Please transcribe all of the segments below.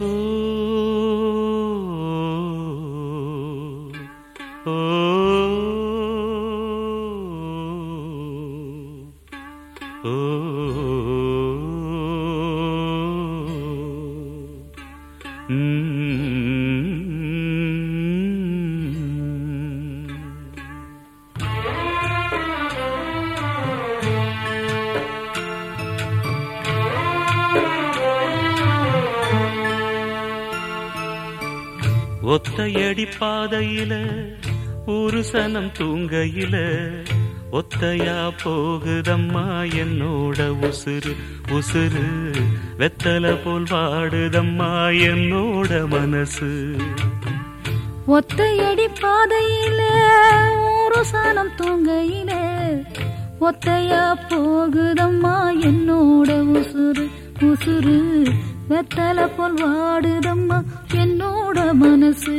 ஓ ஓ ஓ ம் ஒத்தையடி பாதையில ஒரு சனம் தூங்கையில ஒத்தையா போகுதம்மா என்னோட உசுறு உசுறு வெத்தல போல் வாடுதம்மா என்னோட மனசு ஒத்தையடி பாதையில ஒரு சனம் தூங்கையில ஒத்தையா போகுதம்மா என்னோட உசுறு உசுறு வெத்தல போல் வாடுதம்மா என்னோட மனசு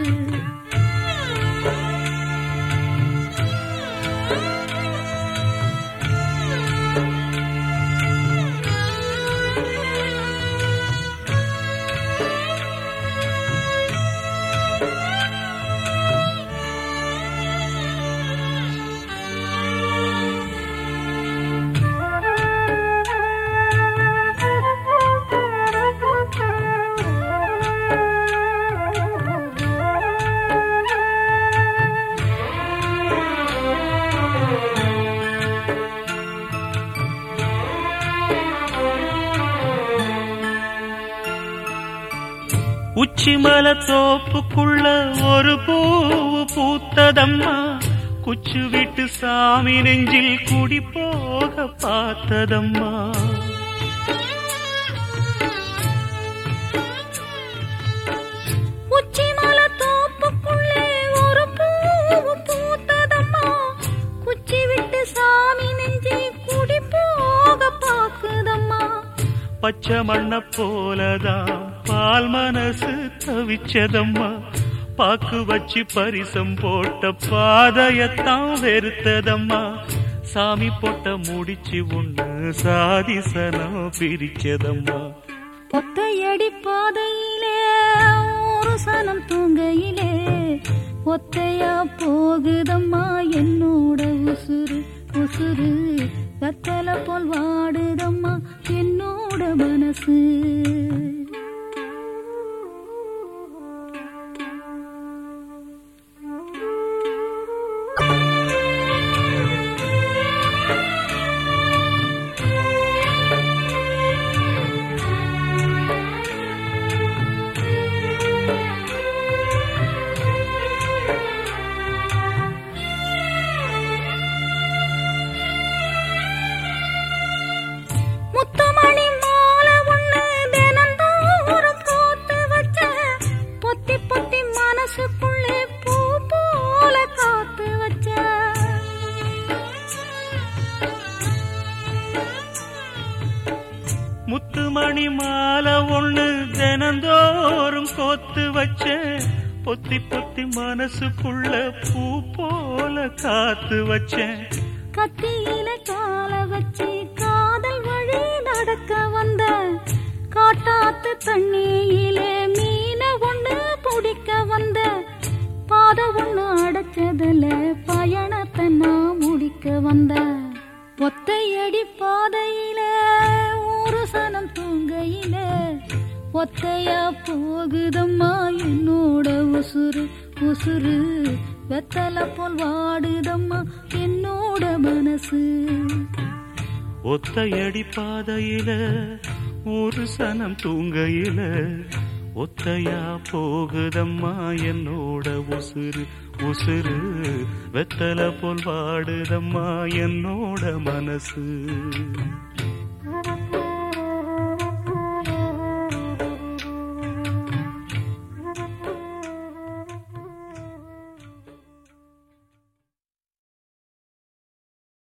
உச்சிமல தோப்புக்குள்ள ஒரு பூவு பூத்ததம்மா குச்சு விட்டு சாமி நெஞ்சில் குடி போக பார்த்ததம்மா உச்சிமல தோப்புக்குள்ளே ஒரு பூவு பூத்ததம்மா குச்சி விட்டு சாமி நெஞ்சி குடி போக பாக்குதம்மா பச்சை மண்ண போலதான் பால் மனசு தவிச்சதம்மா பாக்கு வச்சு பரிசம் போட்ட பாதையத்தான் வெறுத்ததம்மா சாமி போட்ட முடிச்சு ஒண்ணு சாதிசனம் பிரிச்சதம்மா ஒத்தையடி பாதையிலே ஒரு சனம் தூங்கையிலே ஒத்தையா போகுதம்மா என்னோட உசுறு உசுறு கத்தல போல் வாடுதம்மா என்னோட மனசு முத்துமணி மாலை ஒண்ணு தினந்தோறும் கோத்து வச்ச பொத்தி பொத்தி மனசுக்குள்ளே பூ போல காத்து வச்ச முத்துமணி மாலை ஒண்ணு தினந்தோறும் கோத்து வச்ச பொத்தி பொத்தி மனசுக்குள்ள பூ போல காத்து வச்சேன் கத்தியில கால வச்சு காதல் வழி நடக்க வந்த காட்டாத்து தண்ணியிலே மீன ஒண்ணு பிடிக்க வந்த பாத ஒண்ணு அடைச்சதுல பயணத்தை நான் முடிக்க வந்த ஒத்தையடி பாதையில ஒரு சனம் தூங்கையில ஒத்தையா போகுதம்மா என்னோட உசுறு உசுறு வெத்தல போல் வாடுதம்மா என்னோட மனசு ஒத்தையடி பாதையில ஒரு சனம் தூங்கையில ஒத்தையா போகுதம்மா என்னோட உசுறு உசுறு வெத்தல போல் வாடுதம்மா என்னோட மனசு